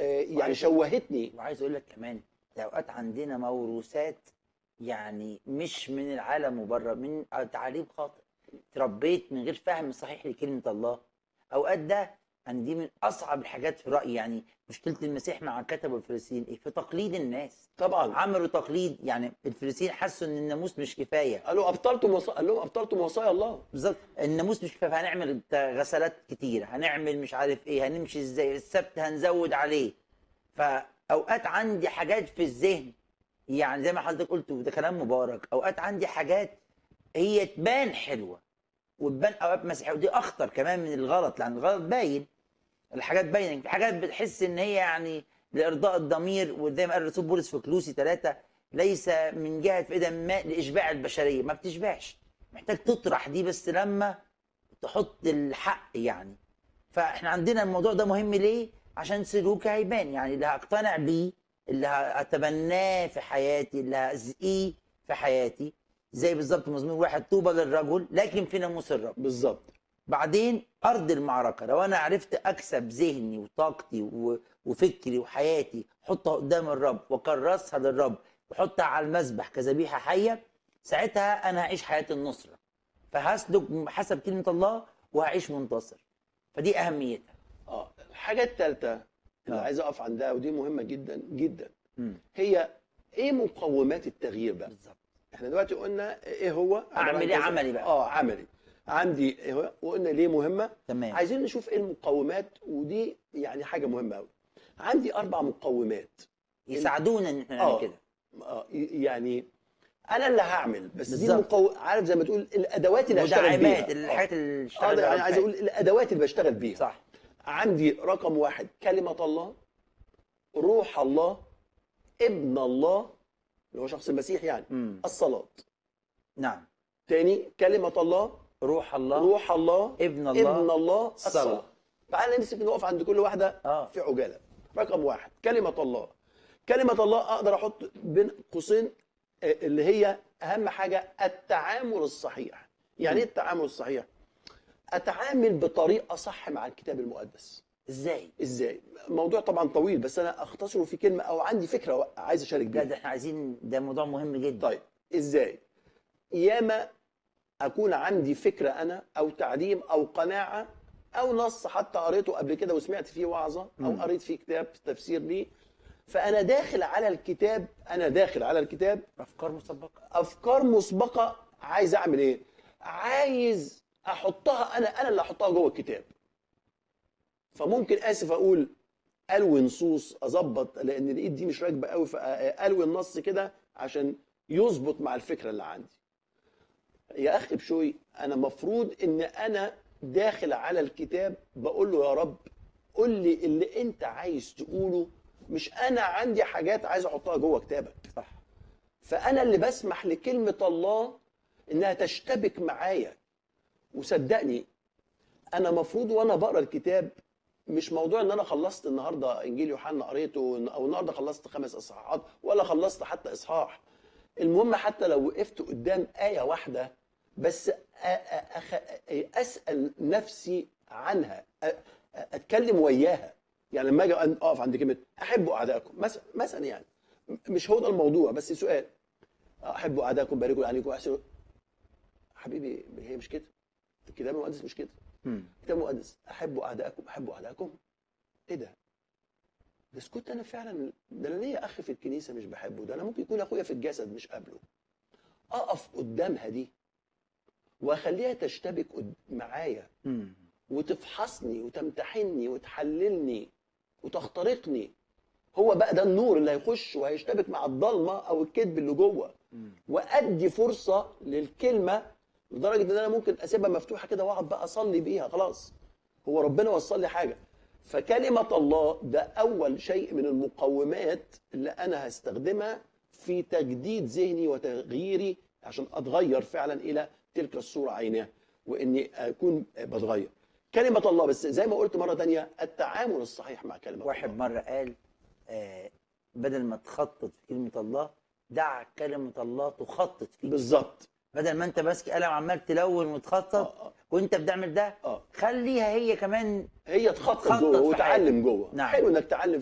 آه، يعني وعايز- شوهتني وعايز اقول لك كمان ده اوقات عندنا موروثات يعني مش من العالم وبره من تعاليم خاطئ تربيت من غير فهم صحيح لكلمه الله اوقات ده يعني دي من اصعب الحاجات في رايي يعني مشكله المسيح مع كتب الفريسيين ايه في تقليد الناس طبعا عملوا تقليد يعني الفريسيين حسوا ان الناموس مش كفايه قالوا ابطلتم وصا... قال لهم ابطلتم وصايا الله بالظبط الناموس مش كفايه هنعمل غسلات كتير هنعمل مش عارف ايه هنمشي ازاي السبت هنزود عليه فاوقات عندي حاجات في الذهن يعني زي ما حضرتك قلت وده كلام مبارك اوقات عندي حاجات هي تبان حلوه وتبان اوقات مسيحيه ودي اخطر كمان من الغلط لان الغلط باين الحاجات باينه في حاجات بتحس ان هي يعني لارضاء الضمير وزي ما قال الرسول بولس في كلوسي ثلاثه ليس من جهه في ايدها ما لاشباع البشريه ما بتشبعش محتاج تطرح دي بس لما تحط الحق يعني فاحنا عندنا الموضوع ده مهم ليه عشان سلوكي هيبان يعني اللي هقتنع بيه اللي هتبناه في حياتي اللي هأزقيه في حياتي زي بالظبط مزمور واحد طوبى للرجل لكن في ناموس الرب بالظبط بعدين ارض المعركه لو انا عرفت اكسب ذهني وطاقتي و- وفكري وحياتي احطها قدام الرب واكرسها للرب واحطها على المذبح كذبيحه حيه ساعتها انا هعيش حياه النصره فهسلك حسب كلمه الله وهعيش منتصر فدي اهميتها اه الحاجه الثالثه اللي آه. عايز اقف عندها ودي مهمه جدا جدا مم. هي ايه مقومات التغيير بقى بالظبط احنا دلوقتي قلنا ايه هو عبارة عن أعمل إيه كذا. عملي بقى؟ اه عملي عندي إيه هو وقلنا ليه مهمه تمام عايزين نشوف ايه المقومات ودي يعني حاجه مهمه قوي عندي اربع مقومات يساعدونا ان احنا آه. نعمل كده آه يعني انا اللي هعمل بس دي بالظبط. المقو... عارف زي ما تقول الادوات اللي هشتغل بيها مدعمات آه. الحاجات اللي اه اشتغل ده يعني بيها عايز اقول الادوات اللي بشتغل بيها صح عندي رقم واحد كلمة الله روح الله ابن الله اللي هو شخص المسيح يعني مم. الصلاة نعم تاني كلمة الله روح الله روح الله ابن الله ابن الله الصلاة. الصلاة تعال نمسك نقف عند كل واحدة اه في عجالة رقم واحد كلمة الله كلمة الله أقدر أحط بين قوسين آه، اللي هي أهم حاجة التعامل الصحيح يعني إيه التعامل الصحيح؟ أتعامل بطريقة صح مع الكتاب المقدس ازاي ازاي الموضوع طبعا طويل بس انا اختصره في كلمه او عندي فكره عايز اشارك لا بيها ده احنا عايزين ده موضوع مهم جدا طيب ازاي ياما اكون عندي فكره انا او تعليم او قناعه او نص حتى قريته قبل كده وسمعت فيه وعظه او مم. قريت فيه كتاب تفسير ليه فانا داخل على الكتاب انا داخل على الكتاب افكار مسبقه افكار مسبقه عايز اعمل ايه عايز احطها انا انا اللي احطها جوه الكتاب فممكن اسف اقول الوي نصوص اظبط لان الايد دي مش راكبه قوي فالوي النص كده عشان يظبط مع الفكره اللي عندي يا اخي بشوي انا مفروض ان انا داخل على الكتاب بقول له يا رب قول لي اللي انت عايز تقوله مش انا عندي حاجات عايز احطها جوه كتابك صح فانا اللي بسمح لكلمه الله انها تشتبك معايا وصدقني انا مفروض وانا بقرا الكتاب مش موضوع ان انا خلصت النهارده انجيل يوحنا قريته او النهارده خلصت خمس اصحاحات ولا خلصت حتى اصحاح المهم حتى لو وقفت قدام ايه واحده بس أ- أ- أخ- اسال نفسي عنها أ- أ- اتكلم وياها يعني لما اجي اقف عند كلمه احبوا اعدائكم مثلا مثلا يعني مش هو ده الموضوع بس سؤال احبوا اعدائكم باركوا عليكم واحسنوا حبيبي هي مش كده الكتاب المقدس مش كده مم. الكتاب المقدس احبوا اعدائكم احبوا اعدائكم ايه ده؟ ده كنت انا فعلا ده انا ليا اخ في الكنيسه مش بحبه ده انا ممكن يكون اخويا في الجسد مش قابله اقف قدامها دي واخليها تشتبك قد- معايا مم. وتفحصني وتمتحني وتحللني وتخترقني هو بقى ده النور اللي هيخش وهيشتبك مع الضلمه او الكذب اللي جوه مم. وادي فرصه للكلمه لدرجه ان انا ممكن اسيبها مفتوحه كده واقعد بقى اصلي بيها خلاص هو ربنا وصل لي حاجه فكلمه الله ده اول شيء من المقومات اللي انا هستخدمها في تجديد ذهني وتغييري عشان اتغير فعلا الى تلك الصوره عينها واني اكون بتغير كلمه الله بس زي ما قلت مره تانية التعامل الصحيح مع كلمه واحد الله مره قال آه بدل ما تخطط في كلمه الله دع كلمه الله تخطط فيك بالظبط بدل ما انت ماسك قلم عمال تلون وتخطط آه، آه. وانت بتعمل ده اه خليها هي كمان هي تخطط تخطط جوه في وتعلم جوه نعم. حلو انك تعلم